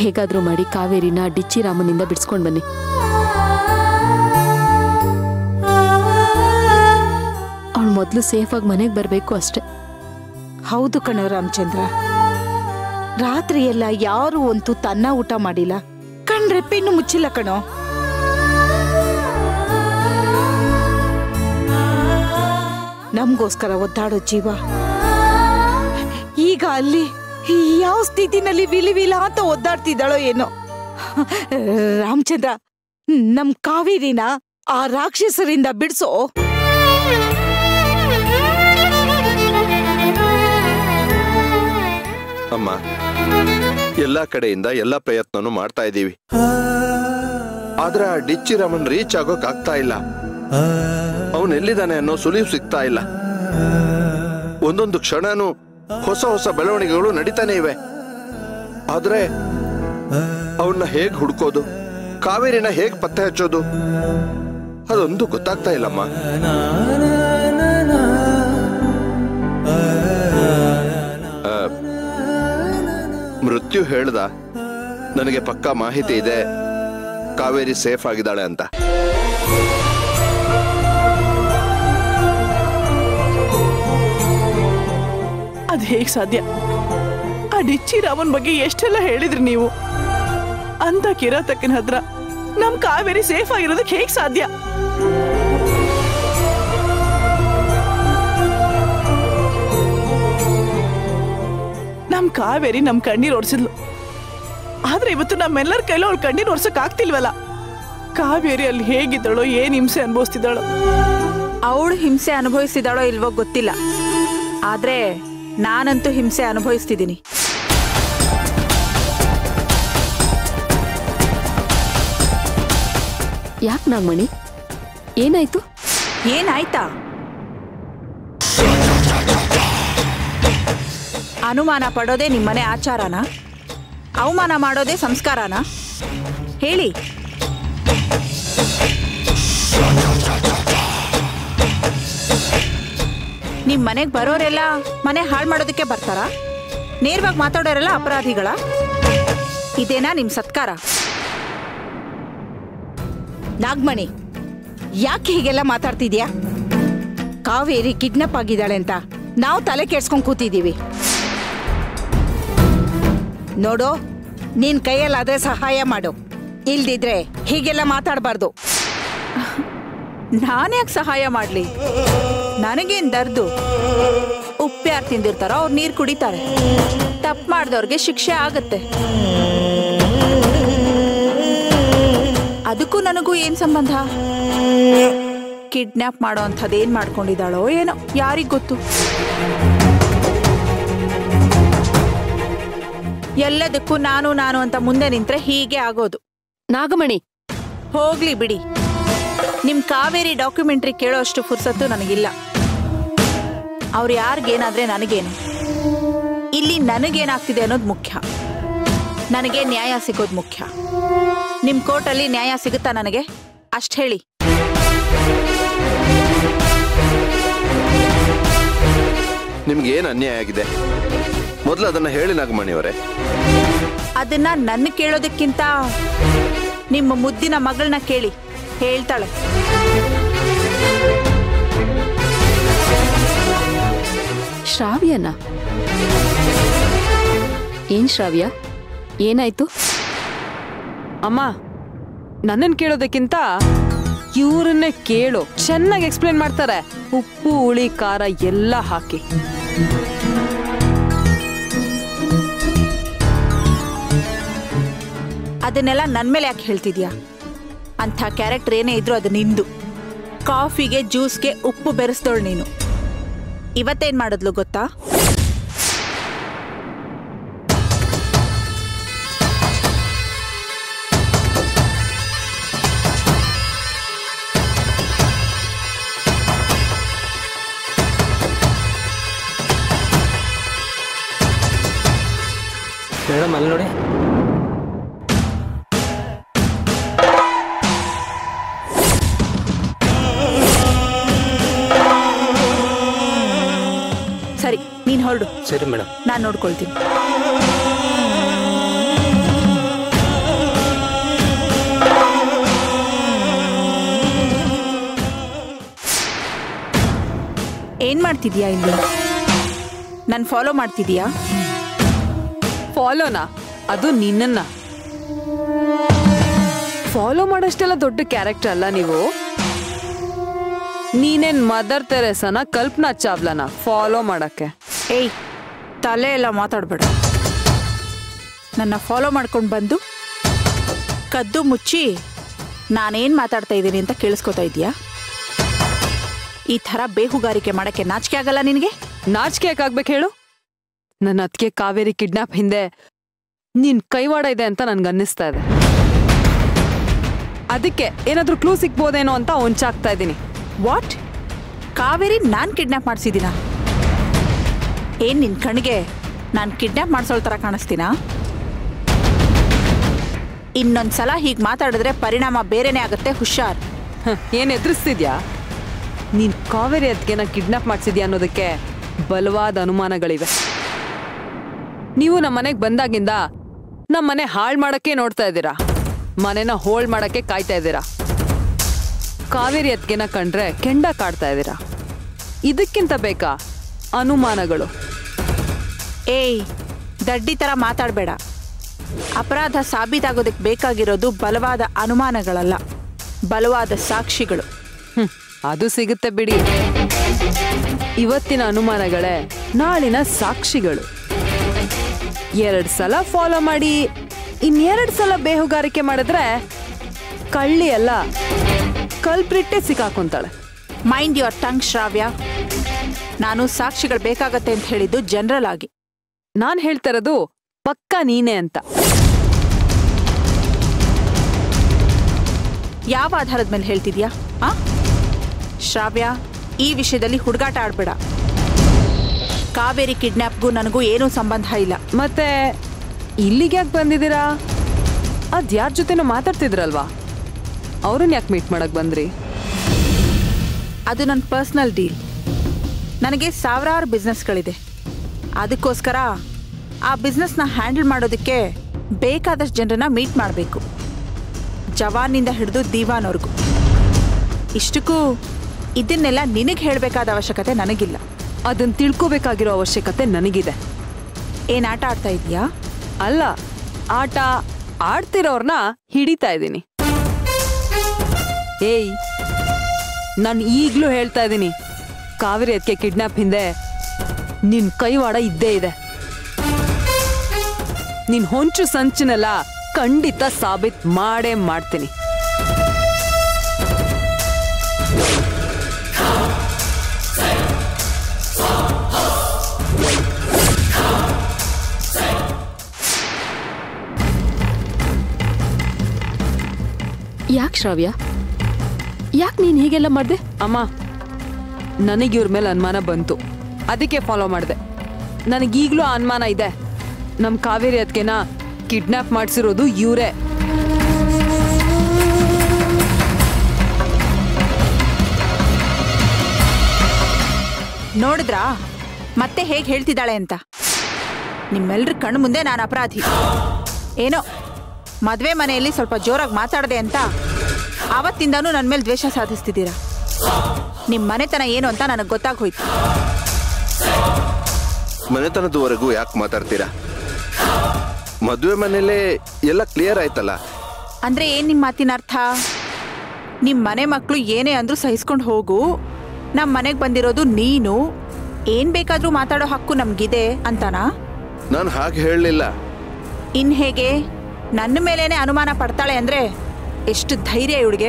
ಹೇಗಾದ್ರೂ ಮಾಡಿ ಕಾವೇರಿನ ಡಿಚ್ಚಿ ರಾಮನಿಂದ ಬಿಡಿಸ್ಕೊಂಡ್ ಬನ್ನಿ ಅವಳು ಮೊದಲು ಸೇಫಾಗಿ ಮನೆಗೆ ಬರಬೇಕು ಅಷ್ಟೆ ಹೌದು ಕಣೋ ರಾಮಚಂದ್ರ ರಾತ್ರಿ ಎಲ್ಲ ಯಾರು ಅಂತೂ ತನ್ನ ಊಟ ಮಾಡಿಲ್ಲ ಕಣ್ರೆಪ್ಪಿನ್ನು ಮುಚ್ಚಿಲ್ಲ ಕಣೋ ನಮ್ಗೋಸ್ಕರ ಒದ್ದಾಡೋ ಜೀವ ಈಗ ಅಲ್ಲಿ ಯಾವ ಸ್ಥಿತಿನಲ್ಲಿ ವಿಲಿ ವಿಲ ಅಂತ ಒದ್ದಾಡ್ತಿದ್ದಾಳೋ ಏನೋ ರಾಮಚಂದ್ರ ನಮ್ ಕಾವೇರಿನ ಆ ರಾಕ್ಷಸರಿಂದ ಬಿಡ್ಸೋ ಅಮ್ಮ ಎಲ್ಲಾ ಕಡೆಯಿಂದ ಎಲ್ಲಾ ಪ್ರಯತ್ನನೂ ಮಾಡ್ತಾ ಇದ್ದೀವಿ ಆದ್ರೆ ಆ ಡಿಚ್ಚಿ ರಮನ್ ರೀಚ್ ಆಗೋಕ್ ಆಗ್ತಾ ಇಲ್ಲ ಅವನ್ ಎಲ್ಲಿದ್ದಾನೆ ಅನ್ನೋ ಸುಳಿವು ಸಿಗ್ತಾ ಇಲ್ಲ ಒಂದೊಂದು ಕ್ಷಣನೂ ಹೊಸ ಹೊಸ ಬೆಳವಣಿಗೆಗಳು ನಡೀತಾನೆ ಇವೆ ಆದ್ರೆ ಅವನ್ನ ಹೇಗ್ ಹುಡ್ಕೋದು ಕಾವೇರಿನ ಹೇಗ್ ಪತ್ತೆ ಹಚ್ಚೋದು ಅದೊಂದು ಗೊತ್ತಾಗ್ತಾ ಇಲ್ಲಮ್ಮ ಆ, ಮೃತ್ಯು ಹೇಳ್ದ ನನಗೆ ಪಕ್ಕಾ ಮಾಹಿತಿ ಇದೆ ಕಾವೇರಿ ಸೇಫ್ ಆಗಿದ್ದಾಳೆ ಅಂತ ಅದ್ ಹೇಗ್ ಸಾಧ್ಯ ಆ ಡಿಚ್ಚಿ ರಾಮನ್ ಬಗ್ಗೆ ಎಷ್ಟೆಲ್ಲ ಹೇಳಿದ್ರಿ ನೀವು ಅಂತ ಕಿರಾತಕ್ಕನ ಹತ್ರ ನಮ್ ಕಾವೇರಿ ಸೇಫ್ ಆಗಿರೋದಕ್ಕೆ ಹೇಗ್ ಸಾಧ್ಯ ನಮ್ ಕಾವೇರಿ ನಮ್ ಕಣ್ಣೀರ್ ಒರ್ಸಿದ್ಲು ಆದ್ರೆ ಇವತ್ತು ನಮ್ಮೆಲ್ಲರ ಕೈಲೂ ಅವಳು ಕಣ್ಣೀರ್ ಒರ್ಸಕ್ ಆಗ್ತಿಲ್ವಲ್ಲ ಕಾವೇರಿ ಅಲ್ಲಿ ಹೇಗಿದ್ದಾಳೋ ಏನ್ ಹಿಂಸೆ ಅನುಭವಿಸ್ತಿದ್ದಾಳೋ ಅವಳು ಹಿಂಸೆ ಅನುಭವಿಸಿದಾಳೋ ಇಲ್ವೋ ಗೊತ್ತಿಲ್ಲ ಆದ್ರೆ ನಾನಂತೂ ಹಿಂಸೆ ಅನುಭವಿಸ್ತಿದ್ದೀನಿ ಯಾಕೆ ನಾಗಮಣಿ ಏನಾಯ್ತು ಏನಾಯ್ತಾ ಅನುಮಾನ ಪಡೋದೇ ನಿಮ್ಮನೆ ಆಚಾರನ ಅವಮಾನ ಮಾಡೋದೇ ಸಂಸ್ಕಾರನ ಹೇಳಿ ನಿಮ್ ಮನೆಗ್ ಬರೋರೆಲ್ಲ ಮನೆ ಹಾಳು ಮಾಡೋದಕ್ಕೆ ಬರ್ತಾರ ನೇರವಾಗಿ ಮಾತಾಡೋರೆಲ್ಲ ಅಪರಾಧಿಗಳ ಇದೇನಾ ನಿಮ್ ಸತ್ಕಾರ ನಾಗಮಣಿ ಯಾಕೆ ಹೀಗೆಲ್ಲ ಮಾತಾಡ್ತಿದ್ಯಾ ಕಾವೇರಿ ಕಿಡ್ನಾಪ್ ಆಗಿದ್ದಾಳೆ ಅಂತ ನಾವು ತಲೆ ಕೆಡ್ಸ್ಕೊಂಡ್ ಕೂತಿದೀವಿ ನೋಡು ನಿನ್ ಕೈಯಲ್ಲಾದ್ರೆ ಸಹಾಯ ಮಾಡು ಇಲ್ದಿದ್ರೆ ಹೀಗೆಲ್ಲ ಮಾತಾಡಬಾರ್ದು ನಾನ್ಯಾಕೆ ಸಹಾಯ ಮಾಡ್ಲಿ ನನಗೇನ್ ದರ್ದು ಉಪ್ಪು ಯಾರು ತಿಂದಿರ್ತಾರೋ ಅವ್ರು ನೀರು ಕುಡಿತಾರೆ ತಪ್ಪು ಮಾಡಿದವ್ರಿಗೆ ಶಿಕ್ಷೆ ಆಗತ್ತೆ ಅದಕ್ಕೂ ನನಗೂ ಏನ್ ಸಂಬಂಧ ಕಿಡ್ನಾಪ್ ಮಾಡೋ ಅಂಥದ್ದೇನ್ ಮಾಡ್ಕೊಂಡಿದ್ದಾಳೋ ಏನೋ ಯಾರಿಗ್ ಗೊತ್ತು ಎಲ್ಲದಕ್ಕೂ ನಾನು ನಾನು ಅಂತ ಮುಂದೆ ನಿಂತ್ರೆ ಹೀಗೆ ಆಗೋದು ನಾಗಮಣಿ ಹೋಗ್ಲಿ ಬಿಡಿ ನಿಮ್ ಕಾವೇರಿ ಡಾಕ್ಯುಮೆಂಟ್ರಿ ಕೇಳೋ ಅಷ್ಟು ಫುರ್ಸತ್ತು ನನಗಿಲ್ಲ ಅವ್ರು ಯಾರಿಗೇನಾದ್ರೆ ನನಗೇನು ಇಲ್ಲಿ ನನಗೇನಾಗ್ತಿದೆ ಅನ್ನೋದು ಮುಖ್ಯ ನನಗೆ ನ್ಯಾಯ ಸಿಗೋದು ಮುಖ್ಯ ನಿಮ್ ಕೋರ್ಟಲ್ಲಿ ನ್ಯಾಯ ಸಿಗುತ್ತಾ ನನಗೆ ಅಷ್ಟ್ ಹೇಳಿ ನಿಮ್ಗೆ ಏನ್ ಅನ್ಯಾಯ ಆಗಿದೆ ಮೊದಲು ಅದನ್ನ ಹೇಳಿ ನಾಗಮಣಿಯವರೇ ಅದನ್ನ ನನ್ನ ಕೇಳೋದಕ್ಕಿಂತ ನಿಮ್ಮ ಮುದ್ದಿನ ಮಗಳನ್ನ ಕೇಳಿ ಹೇಳ್ತಾಳೆ ಶ್ರಾವ್ಯನ ಏನ್ ಶ್ರಾವ್ಯ ಏನಾಯ್ತು ಅಮ್ಮ ನನ್ನನ್ ಕೇಳೋದಕ್ಕಿಂತ ಇವ್ರನ್ನೇ ಕೇಳು ಚೆನ್ನಾಗಿ ಎಕ್ಸ್ಪ್ಲೇನ್ ಮಾಡ್ತಾರೆ ಉಪ್ಪು ಹುಳಿ ಖಾರ ಎಲ್ಲ ಹಾಕಿ ಅದನ್ನೆಲ್ಲ ನನ್ ಮೇಲೆ ಯಾಕೆ ಹೇಳ್ತಿದ್ಯಾ ಅಂಥ ಕ್ಯಾರೆಕ್ಟರ್ ಏನೇ ಇದ್ರು ಅದು ನಿಂದು ಕಾಫಿಗೆ ಜ್ಯೂಸ್ಗೆ ಉಪ್ಪು ಬೆರೆಸ್ದೋಳು ನೀನು ಇವತ್ತೇನ್ ಮಾಡಿದ್ಲು ಗೊತ್ತಾ ಮೇಡಮ್ ಅಲ್ಲಿ ನೋಡಿ ಸರಿ ನೀನ್ ಹೊರಡು ಸರಿ ಮೇಡಮ್ ನಾನ್ ನೋಡ್ಕೊಳ್ತೀನಿ ಏನ್ ಮಾಡ್ತಿದ್ಯಾ ಇಲ್ಲಿ ನನ್ ಫಾಲೋ ಮಾಡ್ತಿದ್ಯಾ ಫಾಲೋನಾ ಅದು ನಿನ್ನನ್ನ ಫಾಲೋ ಮಾಡೋಷ್ಟೆಲ್ಲ ದೊಡ್ಡ ಕ್ಯಾರೆಕ್ಟರ್ ಅಲ್ಲ ನೀವು ನೀನೇನ್ ಮದರ್ ತೆರೆಸನ ಕಲ್ಪನಾ ಚಾವ್ಲಾನ ಫಾಲೋ ಮಾಡಕ್ಕೆ ಏಯ್ ತಲೆ ಎಲ್ಲ ಮಾತಾಡ್ಬೇಡ ನನ್ನ ಫಾಲೋ ಮಾಡ್ಕೊಂಡು ಬಂದು ಕದ್ದು ಮುಚ್ಚಿ ನಾನೇನ್ ಮಾತಾಡ್ತಾ ಇದ್ದೀನಿ ಅಂತ ಕೇಳಿಸ್ಕೊತಾ ಇದೀಯಾ ಈ ಥರ ಬೇಹುಗಾರಿಕೆ ಮಾಡಕ್ಕೆ ನಾಚಿಕೆ ಆಗಲ್ಲ ನಿನಗೆ ನಾಚಿಕೆ ಯಾಕಾಗ್ಬೇಕು ಹೇಳು ನನ್ನ ಅತ್ತಿಗೆ ಕಾವೇರಿ ಕಿಡ್ನಾಪ್ ಹಿಂದೆ ನಿನ್ ಕೈವಾಡ ಇದೆ ಅಂತ ನನ್ಗೆ ಅನ್ನಿಸ್ತಾ ಇದೆ ಅದಕ್ಕೆ ಏನಾದ್ರೂ ಕ್ಲೂ ಸಿಗ್ಬೋದೇನೋ ಅಂತ ಹೊಂಚಾಗ್ತಾ ಇದ್ದೀನಿ ವಾಟ್ ಕಾವೇರಿ ನಾನ್ ಕಿಡ್ನಾಪ್ ಮಾಡಿಸಿದ್ದೀನ ಏನ್ ನಿನ್ ಕಣ್ಣಿಗೆ ನಾನ್ ಕಿಡ್ನಾಪ್ ಮಾಡ್ಸೋಳ್ ಥರ ಕಾಣಿಸ್ತೀನಾ ಇನ್ನೊಂದ್ಸಲ ಹೀಗೆ ಮಾತಾಡಿದ್ರೆ ಪರಿಣಾಮ ಬೇರೆನೇ ಆಗುತ್ತೆ ಹುಷಾರ್ ಹ, ಏನ್ ಎದುರಿಸ್ತಿದ್ಯಾ ನೀನ್ ಕಾವೇರಿ ಅದ್ಗೆನ ಕಿಡ್ನಾಪ್ ಮಾಡ್ಸಿದ್ಯಾ ಅನ್ನೋದಕ್ಕೆ ಬಲವಾದ ಅನುಮಾನಗಳಿವೆ ನೀವು ನಮ್ಮ ಮನೆಗೆ ಬಂದಾಗಿಂದ ನಮ್ಮ ಮನೆ ಹಾಳು ಮಾಡಕ್ಕೆ ನೋಡ್ತಾ ಇದ್ದೀರಾ ಮನೆನ ಹೋಳ್ ಮಾಡಕ್ಕೆ ಕಾಯ್ತಾ ಇದ್ದೀರಾ ಕಾವೇರಿ ಅದ್ಗೆನ ಕಂಡ್ರೆ ಕೆಂಡ ಕಾಡ್ತಾ ಇದ್ದೀರಾ ಇದಕ್ಕಿಂತ ಬೇಕಾ ಅನುಮಾನಗಳು ಏಯ್ ದಡ್ಡಿ ಥರ ಮಾತಾಡಬೇಡ ಅಪರಾಧ ಸಾಬೀತಾಗೋದಕ್ಕೆ ಬೇಕಾಗಿರೋದು ಬಲವಾದ ಅನುಮಾನಗಳಲ್ಲ ಬಲವಾದ ಸಾಕ್ಷಿಗಳು ಹ್ಮ್, ಅದು ಸಿಗುತ್ತೆ ಬಿಡಿ ಇವತ್ತಿನ ಅನುಮಾನಗಳೇ ನಾಳಿನ ಸಾಕ್ಷಿಗಳು ಎರಡ್ ಸಲ ಫಾಲೋ ಮಾಡಿ ಇನ್ನೆರಡ್ ಸಲ ಬೇಹುಗಾರಿಕೆ ಮಾಡಿದ್ರೆ ಕಳ್ಳಿ ಅಲ್ಲ ಕಲ್ಪ್ರಿಟ್ಟೆ ಸಿಕ್ಕಾಕೊಂತಾಳೆ ಮೈಂಡ್ ಯುವರ್ ಟಂಗ್ ಶ್ರಾವ್ಯ ನಾನು ಸಾಕ್ಷಿಗಳು ಬೇಕಾಗತ್ತೆ ಅಂತ ಹೇಳಿದ್ದು ಜನರಲ್ ಆಗಿ ನಾನ್ ಹೇಳ್ತಾ ಇರೋದು ಪಕ್ಕ ನೀನೆ ಅಂತ ಯಾವ ಆಧಾರದ ಮೇಲೆ ಹೇಳ್ತಿದ್ಯಾ ಆ ಶ್ರಾವ್ಯ ಈ ವಿಷಯದಲ್ಲಿ ಹುಡುಗಾಟ ಆಡ್ಬೇಡ ಕಾವೇರಿ ಕಿಡ್ನಾಪ್ಗೂ ನನಗೂ ಏನೂ ಸಂಬಂಧ ಇಲ್ಲ ಮತ್ತೆ ಇಲ್ಲಿಗೆ ಯಾಕೆ ಬಂದಿದ್ದೀರಾ ಅದ್ ಯಾರ ಜೊತೆನೋ ಮಾತಾಡ್ತಿದ್ರಲ್ವಾ ಅವ್ರನ್ನ ಯಾಕೆ ಮೀಟ್ ಮಾಡಕ್ ಬಂದ್ರಿ ಅದು ನನ್ನ ಪರ್ಸ್ನಲ್ ಡೀಲ್ ನನಗೆ ಸಾವಿರಾರು ಬಿಸ್ನೆಸ್ಗಳಿದೆ ಅದಕ್ಕೋಸ್ಕರ ಆ ಬಿಸ್ನೆಸ್ನ ಹ್ಯಾಂಡಲ್ ಮಾಡೋದಕ್ಕೆ ಬೇಕಾದಷ್ಟು ಜನರನ್ನ ಮೀಟ್ ಮಾಡಬೇಕು ಜವಾನಿಂದ ಹಿಡಿದು ದೀವಾನ್ವರೆಗೂ ಇಷ್ಟಕ್ಕೂ ಇದನ್ನೆಲ್ಲ ನಿನಗೆ ಹೇಳಬೇಕಾದ ಅವಶ್ಯಕತೆ ನನಗಿಲ್ಲ ಅದನ್ನ ತಿಳ್ಕೋಬೇಕಾಗಿರೋ ಅವಶ್ಯಕತೆ ನನಗಿದೆ ಏನು ಆಟ ಆಡ್ತಾ ಇದೀಯಾ ಅಲ್ಲ ಆಟ ಆಡ್ತಿರೋರ್ನ ಹಿಡಿತಾ ಇದ್ದೀನಿ ಏಯ್ ನಾನು ಈಗ್ಲೂ ಹೇಳ್ತಾ ಇದ್ದೀನಿ ಕಾವೇರಿ ಅದಕ್ಕೆ ಕಿಡ್ನಾಪ್ ಹಿಂದೆ ನಿನ್ ಕೈವಾಡ ಇದ್ದೇ ಇದೆ ನಿನ್ ಹೊಂಚು ಸಂಚನೆಲ್ಲ ಖಂಡಿತ ಸಾಬೀತ್ ಮಾಡೇ ಮಾಡ್ತೀನಿ ಯಾಕೆ ಶ್ರಾವ್ಯ ಯಾಕೆ ನೀನು ಹೀಗೆಲ್ಲ ಮಾಡ್ದೆ ಅಮ್ಮ ನನಗೆ ಇವ್ರ ಮೇಲೆ ಅನುಮಾನ ಬಂತು ಅದಕ್ಕೆ ಫಾಲೋ ಮಾಡಿದೆ ನನಗೀಗಲೂ ಆ ಅನುಮಾನ ಇದೆ ನಮ್ಮ ಕಾವೇರಿ ಅದಕ್ಕೆನ ಕಿಡ್ನಾಪ್ ಮಾಡಿಸಿರೋದು ಇವರೇ ನೋಡಿದ್ರಾ ಮತ್ತೆ ಹೇಗೆ ಹೇಳ್ತಿದ್ದಾಳೆ ಅಂತ ನಿಮ್ಮೆಲ್ರ ಕಣ್ಣು ಮುಂದೆ ನಾನು ಅಪರಾಧಿ ಏನೋ ಮದುವೆ ಮನೆಯಲ್ಲಿ ಸ್ವಲ್ಪ ಜೋರಾಗಿ ಮಾತಾಡದೆ ಅಂತ ಆವತ್ತಿಂದನೂ ನನ್ನ ಮೇಲೆ ದ್ವೇಷ ಸಾಧಿಸ್ತಿದ್ದೀರಾ ನಿಮ್ಮ ಮನೆತನ ಏನು ಅಂತ ನನಗೆ ಗೊತ್ತಾಗೋಯ್ತು ಮನೆತನದವರೆಗೂ ಯಾಕೆ ಮಾತಾಡ್ತೀರಾ ಮದುವೆ ಮನೇಲೆ ಎಲ್ಲ ಕ್ಲಿಯರ್ ಆಯ್ತಲ್ಲ ಅಂದ್ರೆ ಏನ್ ನಿಮ್ಮ ಮಾತಿನ ಅರ್ಥ ನಿಮ್ಮ ಮನೆ ಮಕ್ಕಳು ಏನೇ ಅಂದ್ರೂ ಸಹಿಸ್ಕೊಂಡು ಹೋಗು ನಮ್ಮ ಮನೆಗೆ ಬಂದಿರೋದು ನೀನು ಏನ್ ಬೇಕಾದ್ರೂ ಮಾತಾಡೋ ಹಕ್ಕು ನಮ್ಗಿದೆ ಅಂತನಾ ನಾನು ಹಾಗೆ ಹೇಳಲಿಲ್ಲ ಇನ್ ಹೇಗೆ ನನ್ನ ಮೇಲೇನೆ ಅನುಮಾನ ಪಡ್ತಾಳೆ ಅಂದ್ರೆ ಎಷ್ಟು ಧೈರ್ಯ ಇವಳಿಗೆ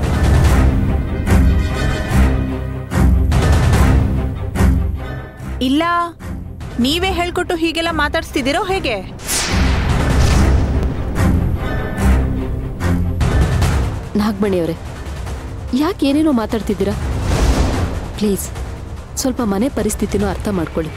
ಇಲ್ಲ ನೀವೇ ಹೇಳ್ಕೊಟ್ಟು ಹೀಗೆಲ್ಲ ಮಾತಾಡ್ಸ್ತಿದ್ದೀರೋ ಹೇಗೆ ನಾಗಮಣಿಯವರೇ ಯಾಕೆ ಏನೇನೋ ಮಾತಾಡ್ತಿದ್ದೀರಾ ಪ್ಲೀಸ್ ಸ್ವಲ್ಪ ಮನೆ ಪರಿಸ್ಥಿತಿನೂ ಅರ್ಥ ಮಾಡ್ಕೊಳ್ಳಿ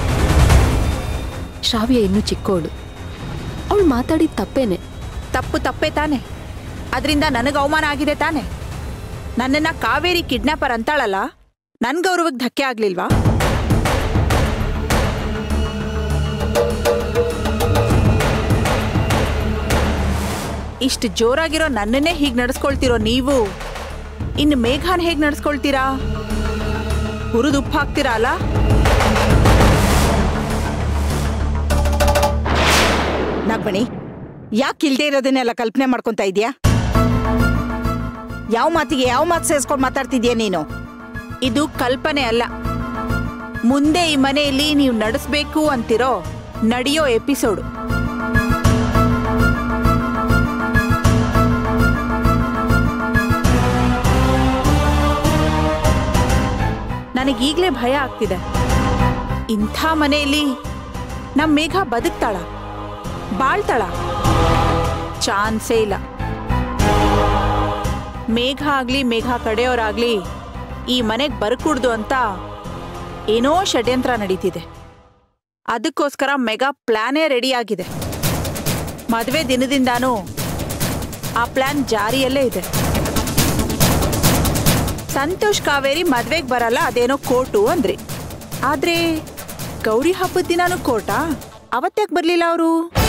ಶ್ರಾವ್ಯ ಇನ್ನೂ ಚಿಕ್ಕವಳು ಅವಳು ಮಾತಾಡಿದ ತಪ್ಪೇನೆ ತಪ್ಪು ತಪ್ಪೇ ತಾನೆ ಅದರಿಂದ ನನಗೆ ಅವಮಾನ ಆಗಿದೆ ತಾನೆ ನನ್ನನ್ನ ಕಾವೇರಿ ಕಿಡ್ನಾಪರ್ ಅಂತಾಳಲ್ಲ ನನ್ ಗೌರವಕ್ಕೆ ಧಕ್ಕೆ ಆಗ್ಲಿಲ್ವಾ ಇಷ್ಟು ಜೋರಾಗಿರೋ ನನ್ನನ್ನೇ ಹೀಗೆ ನಡೆಸ್ಕೊಳ್ತಿರೋ ನೀವು ಇನ್ನು ಮೇಘಾನ್ ಹೇಗೆ ನಡೆಸ್ಕೊಳ್ತೀರಾ ಹುರಿದು ಉಪ್ಪು ಹಾಕ್ತೀರಾ ಅಲ್ಲ ನಾಗಮಣಿ ಯಾಕೆ ಇಲ್ದೇ ಇರೋದನ್ನೆಲ್ಲ ಕಲ್ಪನೆ ಮಾಡ್ಕೊಂತ ಇದೀಯಾ ಯಾವ ಮಾತಿಗೆ ಯಾವ ಮಾತು ಸೇರಿಸ್ಕೊಂಡು ಮಾತಾಡ್ತಿದ್ಯಾ ನೀನು ಇದು ಕಲ್ಪನೆ ಅಲ್ಲ ಮುಂದೆ ಈ ಮನೆಯಲ್ಲಿ ನೀವು ನಡೆಸ್ಬೇಕು ಅಂತಿರೋ ನಡೆಯೋ ಎಪಿಸೋಡು ನನಗೀಗ್ಲೇ ಭಯ ಆಗ್ತಿದೆ ಇಂಥ ಮನೆಯಲ್ಲಿ ನಮ್ ಮೇಘ ಬದುಕ್ತಾಳ ಬಾಳ್ತಾಳ ಚಾನ್ಸೇ ಇಲ್ಲ ಮೇಘ ಆಗ್ಲಿ ಮೇಘ ಕಡೆಯವರಾಗ್ಲಿ ಈ ಮನೆಗ್ ಬರ್ಕೂಡ್ದು ಅಂತ ಏನೋ ಷಡ್ಯಂತ್ರ ನಡೀತಿದೆ ಅದಕ್ಕೋಸ್ಕರ ಮೆಗಾ ಪ್ಲಾನೇ ರೆಡಿ ಆಗಿದೆ ಮದುವೆ ದಿನದಿಂದಾನೂ ಆ ಪ್ಲಾನ್ ಜಾರಿಯಲ್ಲೇ ಇದೆ ಸಂತೋಷ್ ಕಾವೇರಿ ಮದ್ವೆಗ್ ಬರಲ್ಲ ಅದೇನೋ ಕೋರ್ಟು ಅಂದ್ರಿ ಆದ್ರೆ ಗೌರಿ ಹಬ್ಬದ ದಿನಾನು ಕೋರ್ಟಾ ಅವತ್ತ್ಯಾಕ್ ಬರ್ಲಿಲ್ಲ ಅವರು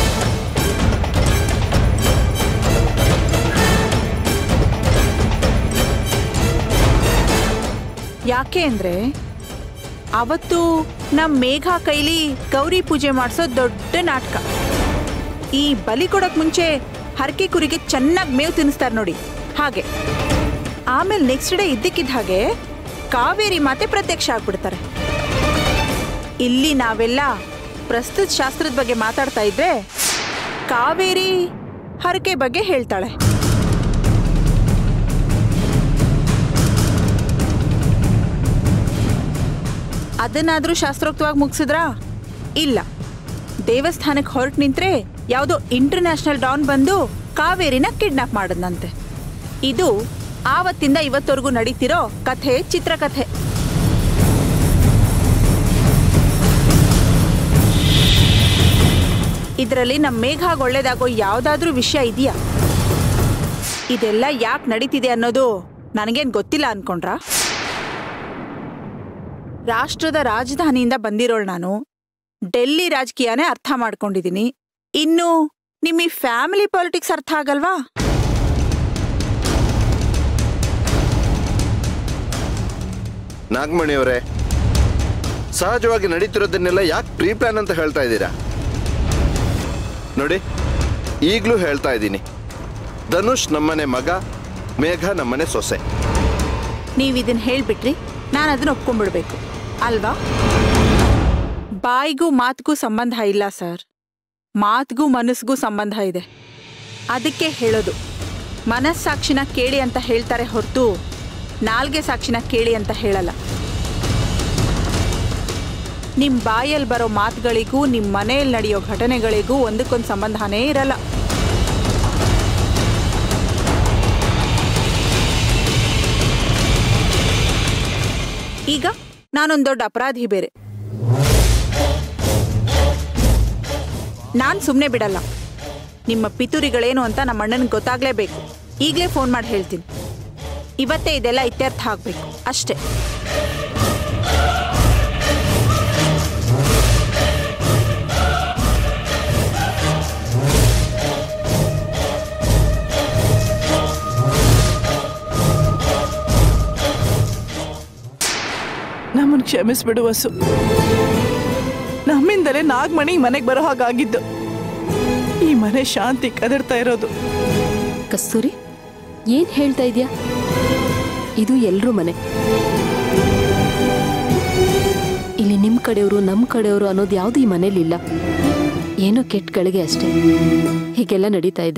ಯಾಕೆ ಅಂದ್ರೆ ಅವತ್ತು ನಮ್ ಮೇಘ ಕೈಲಿ ಗೌರಿ ಪೂಜೆ ಮಾಡಿಸೋ ದೊಡ್ಡ ನಾಟಕ ಈ ಬಲಿ ಕೊಡಕ್ ಮುಂಚೆ ಹರಕೆ ಕುರಿಗೆ ಚೆನ್ನಾಗಿ ಮೇವು ತಿನ್ನಿಸ್ತಾರೆ ನೋಡಿ ಹಾಗೆ ಆಮೇಲೆ ನೆಕ್ಸ್ಟ್ ಡೇ ಇದ್ದಕ್ಕಿದ್ದ ಹಾಗೆ ಕಾವೇರಿ ಮಾತೆ ಪ್ರತ್ಯಕ್ಷ ಆಗ್ಬಿಡ್ತಾರೆ ಇಲ್ಲಿ ನಾವೆಲ್ಲ ಪ್ರಸ್ತುತ ಶಾಸ್ತ್ರದ ಬಗ್ಗೆ ಮಾತಾಡ್ತಾ ಇದ್ರೆ ಕಾವೇರಿ ಹರಕೆ ಬಗ್ಗೆ ಹೇಳ್ತಾಳೆ ಅದನ್ನಾದ್ರೂ ಶಾಸ್ತ್ರೋಕ್ತವಾಗಿ ಮುಗಿಸಿದ್ರಾ ಇಲ್ಲ ದೇವಸ್ಥಾನಕ್ಕೆ ಹೊರಟು ನಿಂತ್ರೆ ಯಾವುದೋ ಇಂಟರ್ನ್ಯಾಷನಲ್ ಡಾನ್ ಬಂದು ಕಾವೇರಿನ ಕಿಡ್ನಾಪ್ ಮಾಡದ್ನಂತೆ ಇದು ಆವತ್ತಿಂದ ಇವತ್ತವರೆಗೂ ನಡೀತಿರೋ ಕಥೆ ಚಿತ್ರಕಥೆ ಇದರಲ್ಲಿ ನಮ್ಮ ಮೇಘಾಗ್ ಒಳ್ಳೇದಾಗೋ ಯಾವ್ದಾದ್ರೂ ವಿಷಯ ಇದೆಯಾ ಇದೆಲ್ಲ ಯಾಕೆ ನಡೀತಿದೆ ಅನ್ನೋದು ನನಗೇನ್ ಗೊತ್ತಿಲ್ಲ ಅನ್ಕೊಂಡ್ರಾ ರಾಷ್ಟ್ರದ ರಾಜಧಾನಿಯಿಂದ ಬಂದಿರೋಳು ನಾನು ಡೆಲ್ಲಿ ರಾಜಕೀಯನೇ ಅರ್ಥ ಮಾಡ್ಕೊಂಡಿದ್ದೀನಿ ಇನ್ನು ನಿಮ್ಮ ಈ ಫ್ಯಾಮಿಲಿ ಪಾಲಿಟಿಕ್ಸ್ ಅರ್ಥ ಆಗಲ್ವಾ ನಾಗಮಣಿಯವರೇ ಸಹಜವಾಗಿ ನಡೀತಿರೋದನ್ನೆಲ್ಲ ಯಾಕೆ ಪ್ರೀ ಪ್ಲಾನ್ ಅಂತ ಹೇಳ್ತಾ ಇದ್ದೀರಾ ನೋಡಿ ಈಗಲೂ ಹೇಳ್ತಾ ಇದ್ದೀನಿ ಧನುಷ್ ನಮ್ಮನೆ ಮಗ ಮೇಘ ನಮ್ಮನೆ ಸೊಸೆ ನೀವು ಇದನ್ನ ಹೇಳ್ಬಿಟ್ರಿ ನಾನು ಅದನ್ನ ಒಪ್ಕೊಂಡ್ಬಿಡ್ಬೇಕು ಅಲ್ವಾ ಬಾಯಿಗೂ ಮಾತಿಗೂ ಸಂಬಂಧ ಇಲ್ಲ ಸರ್ ಮಾತಿಗೂ ಮನಸ್ಸಿಗೂ ಸಂಬಂಧ ಇದೆ ಅದಕ್ಕೆ ಹೇಳೋದು ಮನಸ್ಸಾಕ್ಷಿನ ಕೇಳಿ ಅಂತ ಹೇಳ್ತಾರೆ ಹೊರತು ನಾಲ್ಗೆ ಸಾಕ್ಷಿನ ಕೇಳಿ ಅಂತ ಹೇಳಲ್ಲ ನಿಮ್ಮ ಬಾಯಲ್ಲಿ ಬರೋ ಮಾತುಗಳಿಗೂ ನಿಮ್ಮ ಮನೆಯಲ್ಲಿ ನಡೆಯೋ ಘಟನೆಗಳಿಗೂ ಒಂದಕ್ಕೊಂದು ಸಂಬಂಧನೇ ಇರಲ್ಲ ಈಗ ನಾನೊಂದು ದೊಡ್ಡ ಅಪರಾಧಿ ಬೇರೆ ನಾನು ಸುಮ್ಮನೆ ಬಿಡಲ್ಲ ನಿಮ್ಮ ಪಿತೂರಿಗಳೇನು ಅಂತ ನಮ್ಮ ಅಣ್ಣನಿಗೆ ಗೊತ್ತಾಗ್ಲೇಬೇಕು ಈಗಲೇ ಫೋನ್ ಮಾಡಿ ಹೇಳ್ತೀನಿ ಇವತ್ತೇ ಇದೆಲ್ಲ ಇತ್ಯರ್ಥ ಆಗಬೇಕು ಅಷ್ಟೇ ನಮ್ಮನ್ನು ಕ್ಷಮಿಸ್ಬಿಡು ವಸು ನಮ್ಮಿಂದಲೇ ನಾಗಮಣಿ ಮನೆಗೆ ಬರೋ ಹಾಗಾಗಿದ್ದು ಈ ಮನೆ ಶಾಂತಿ ಕದಡ್ತಾ ಇರೋದು ಕಸ್ತೂರಿ ಏನ್ ಹೇಳ್ತಾ ಇದ್ಯಾ ಇದು ಎಲ್ರೂ ಮನೆ ಇಲ್ಲಿ ನಿಮ್ ಕಡೆಯವರು ನಮ್ ಕಡೆಯವರು ಅನ್ನೋದು ಯಾವ್ದು ಈ ಮನೇಲಿಲ್ಲ ಏನೋ ಕೆಟ್ಟಗಳಿಗೆ ಅಷ್ಟೇ ಹೀಗೆಲ್ಲ ನಡೀತಾ ಇದೆ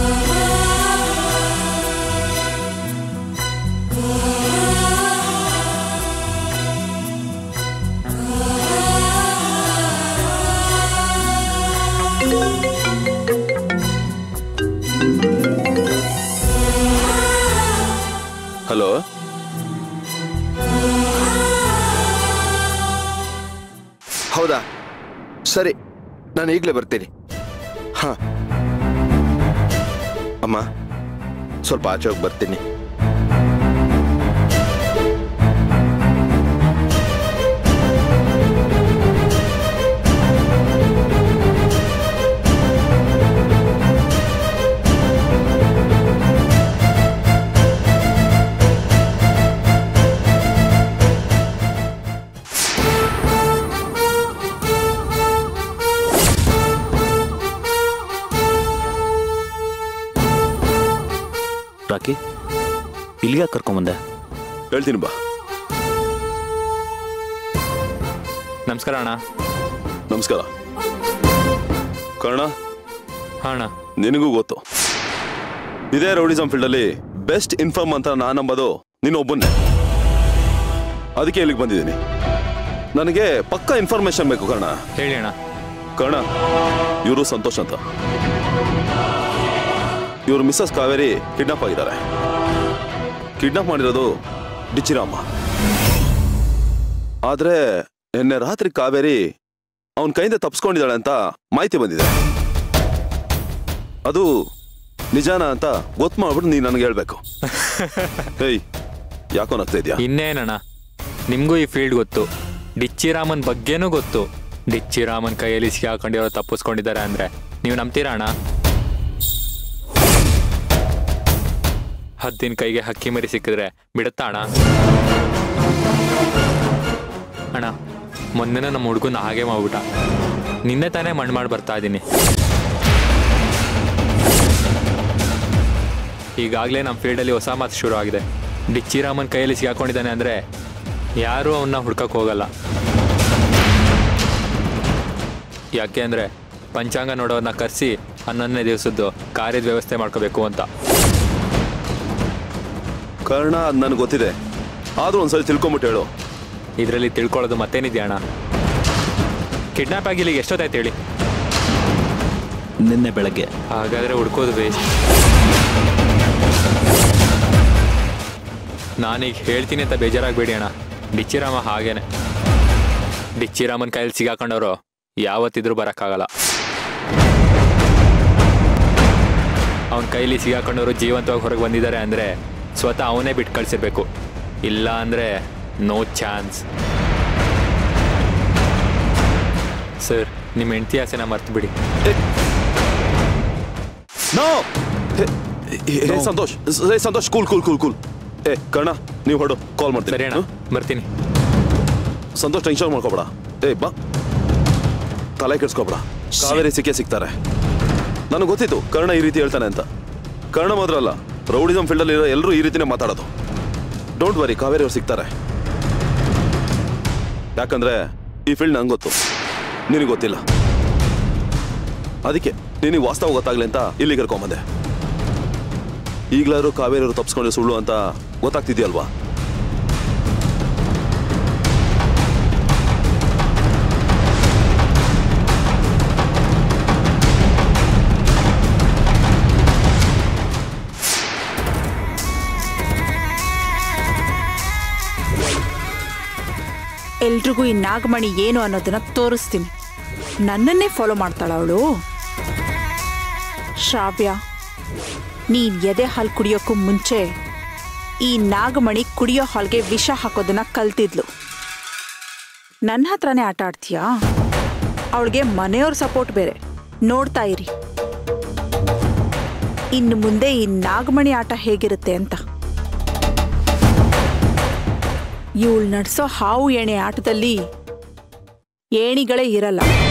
ಹಲೋ ಹೌದಾ ಸರಿ ನಾನು ಈಗಲೇ ಬರ್ತೀನಿ ಹಾ ಅಮ್ಮ ಸ್ವಲ್ಪ ಆಚೆ ಹೋಗಿ ಬರ್ತೀನಿ ಜಾನಕಿ ಇಲ್ಲಿಗೆ ಕರ್ಕೊಂಬಂದೆ ಹೇಳ್ತೀನಿ ಬಾ ನಮಸ್ಕಾರ ಅಣ್ಣ ನಮಸ್ಕಾರ ಕರ್ಣ ಹಾಂ ಅಣ್ಣ ನಿನಗೂ ಗೊತ್ತು ಇದೇ ರೌಡಿಸಮ್ ಫೀಲ್ಡಲ್ಲಿ ಬೆಸ್ಟ್ ಇನ್ಫಾರ್ಮ್ ಅಂತ ನಾನು ನಂಬೋದು ನೀನು ಒಬ್ಬನ್ನೇ ಅದಕ್ಕೆ ಇಲ್ಲಿಗೆ ಬಂದಿದ್ದೀನಿ ನನಗೆ ಪಕ್ಕ ಇನ್ಫಾರ್ಮೇಶನ್ ಬೇಕು ಕರ್ಣ ಹೇಳಿ ಅಣ್ಣ ಕರ್ಣ ಇವರು ಸಂತೋಷ್ ಅಂತ ಇವರು ಮಿಸ್ಸಸ್ ಕಾವೇರಿ ಕಿಡ್ನಾಪ್ ಆಗಿದ್ದಾರೆ ಕಿಡ್ನಾಪ್ ಮಾಡಿರೋದು ಡಿಚಿರಾಮ ಆದ್ರೆ ನಿನ್ನೆ ರಾತ್ರಿ ಕಾವೇರಿ ಅವನ ಕೈಯಿಂದ ತಪ್ಪಿಸ್ಕೊಂಡಿದ್ದಾಳೆ ಅಂತ ಮಾಹಿತಿ ಬಂದಿದೆ ಅದು ನಿಜಾನ ಅಂತ ಗೊತ್ತು ಮಾಡ್ಬಿಟ್ಟು ನೀನು ನನಗೆ ಹೇಳ್ಬೇಕು ಏಯ್ ಯಾಕೋ ನಗ್ತಾ ಇದೆಯಾ ಇನ್ನೇನಣ್ಣ ನಿಮಗೂ ಈ ಫೀಲ್ಡ್ ಗೊತ್ತು ಡಿಚ್ಚಿರಾಮನ್ ಬಗ್ಗೆನೂ ಗೊತ್ತು ಡಿಚ್ಚಿರಾಮನ್ ಕೈಯಲ್ಲಿ ಸಿಗಾಕೊಂಡಿರೋ ತಪ್ಪಿಸ್ಕೊಂಡಿದ್ದಾರೆ ಅಂದ್ರೆ ನೀವು ನಂಬ್ತೀರಾ ಅಣ್ಣ ಹದ್ದಿನ ಕೈಗೆ ಹಕ್ಕಿ ಮರಿ ಸಿಕ್ಕಿದ್ರೆ ಬಿಡುತ್ತಾ ಅಣ್ಣ ಅಣ್ಣ ಮೊನ್ನೆನ ನಮ್ಮ ಹುಡುಗನ ಹಾಗೆ ಮಾಡ್ಬಿಟ್ಟ ನಿನ್ನೆ ತಾನೇ ಮಣ್ಣು ಮಾಡಿ ಬರ್ತಾ ಇದ್ದೀನಿ ಈಗಾಗಲೇ ನಮ್ಮ ಫೀಲ್ಡಲ್ಲಿ ಹೊಸ ಮಾತು ಶುರು ಆಗಿದೆ ಡಿಚ್ಚಿರಾಮನ್ ಕೈಯಲ್ಲಿ ಸಿಗಾಕೊಂಡಿದ್ದಾನೆ ಅಂದರೆ ಯಾರೂ ಅವನ್ನ ಹುಡ್ಕಕ್ಕೆ ಹೋಗಲ್ಲ ಯಾಕೆ ಅಂದರೆ ಪಂಚಾಂಗ ನೋಡೋರನ್ನ ಕರೆಸಿ ಹನ್ನೊಂದನೇ ದಿವಸದ್ದು ಕಾರ್ಯದ ವ್ಯವಸ್ಥೆ ಮಾಡ್ಕೋಬೇಕು ಅಂತ ಕಾರಣ ಅದು ನನಗೆ ಗೊತ್ತಿದೆ ಆದ್ರೂ ಒಂದ್ಸಲ ತಿಳ್ಕೊಂಬಿಟ್ಟು ಹೇಳು ಇದರಲ್ಲಿ ತಿಳ್ಕೊಳ್ಳೋದು ಮತ್ತೇನಿದೆ ಅಣ್ಣ ಕಿಡ್ನಾಪ್ ಆಗಿ ಇಲ್ಲಿಗೆ ಎಷ್ಟೊತ್ತಾಯ್ತು ಹೇಳಿ ನಿನ್ನೆ ಬೆಳಗ್ಗೆ ಹಾಗಾದರೆ ಹುಡ್ಕೋದು ವೇಸ್ಟ್ ನಾನೀಗ ಹೇಳ್ತೀನಿ ಅಂತ ಬೇಜಾರಾಗಬೇಡಿ ಅಣ್ಣ ಡಿಚ್ಚಿರಾಮ ಹಾಗೇನೆ ಡಿಚ್ಚಿರಾಮನ್ ಕೈಯಲ್ಲಿ ಸಿಗಾಕೊಂಡವರು ಯಾವತ್ತಿದ್ರೂ ಬರೋಕ್ಕಾಗಲ್ಲ ಅವನ ಕೈಲಿ ಸಿಗಾಕೊಂಡವರು ಜೀವಂತವಾಗಿ ಹೊರಗೆ ಬಂದಿದ್ದಾರೆ ಅಂದರೆ ಸ್ವತಃ ಅವನೇ ಬಿಟ್ಟು ಕಳಿಸಿರ್ಬೇಕು ಇಲ್ಲ ಅಂದರೆ ನೋ ಚಾನ್ಸ್ ಸರ್ ನಿಮ್ಮ ಹೆಂಡತಿ ಆಸೆನ ಮರ್ತು ಬಿಡಿ no hey Santosh hey Santosh cool cool cool cool ಏ ಕರ್ಣ ನೀವು ಹೊರಡು ಕಾಲ್ ಮಾಡ್ತೀನಿ ಸರಿ ಅಣ್ಣ ಹ್ಮ್? ಬರ್ತೀನಿ ಸಂತೋಷ್ ಟೆನ್ಷನ್ ಮಾಡ್ಕೋಬೇಡ ಏ ಬಾ ತಲೆ ಕೆಡ್ಸ್ಕೊಬೇಡ ಕಾವೇರಿ ಸಿಕ್ಕೇ ಸಿಗ್ತಾರೆ ನನಗೆ ಗೊತ್ತಿತ್ತು ಕರ್ಣ ಈ ರೀತಿ ಹೇಳ್ತಾನೆ ಅಂತ ಕರ್ಣ ಮಾತ್ರ ಅಲ್ಲ ರೌಡಿಸಮ್ ಫೀಲ್ಡಲ್ಲಿ ಇರೋ ಎಲ್ಲರೂ ಈ ರೀತಿನೇ ಮಾತಾಡೋದು ಡೋಂಟ್ ವರಿ ಕಾವೇರಿ ಅವ್ರು ಸಿಗ್ತಾರೆ ಯಾಕಂದ್ರೆ ಈ ಫೀಲ್ಡ್ ನಂಗೆ ಗೊತ್ತು ನಿನಗೆ ಗೊತ್ತಿಲ್ಲ ಅದಕ್ಕೆ ನಿನಗೆ ವಾಸ್ತವ ಗೊತ್ತಾಗ್ಲಿ ಅಂತ ಇಲ್ಲಿ ಕರ್ಕೊಂಬಂದೆ ಈಗಲಾದ್ರು ಕಾವೇರಿ ಅವರು ತಪ್ಸ್ಕೊಂಡ್ರೆ ಸುಳ್ಳು ಅಂತ ಗೊತ್ತಾಗ್ತಿದ್ಯಲ್ವಾ ಎಲ್ರಿಗೂ ಈ ನಾಗಮಣಿ ಏನು ಅನ್ನೋದನ್ನ ತೋರಿಸ್ತೀನಿ ನನ್ನನ್ನೇ ಫಾಲೋ ಮಾಡ್ತಾಳ ಅವಳು ಶ್ರಾವ್ಯ ನೀನ್ ಎದೆ ಹಾಲು ಕುಡಿಯೋಕ್ಕೂ ಮುಂಚೆ ಈ ನಾಗಮಣಿ ಕುಡಿಯೋ ಹಾಲ್ಗೆ ವಿಷ ಹಾಕೋದನ್ನ ಕಲ್ತಿದ್ಲು ನನ್ನ ಹತ್ರನೇ ಆಟ ಆಡ್ತೀಯಾ ಅವಳಿಗೆ ಮನೆಯವ್ರ ಸಪೋರ್ಟ್ ಬೇರೆ ನೋಡ್ತಾ ಇರಿ ಇನ್ನು ಮುಂದೆ ಈ ನಾಗಮಣಿ ಆಟ ಹೇಗಿರುತ್ತೆ ಅಂತ ಇವಳು ನಡ್ಸೋ ಹಾವು ಏಣಿ ಆಟದಲ್ಲಿ ಏಣಿಗಳೇ ಇರಲ್ಲ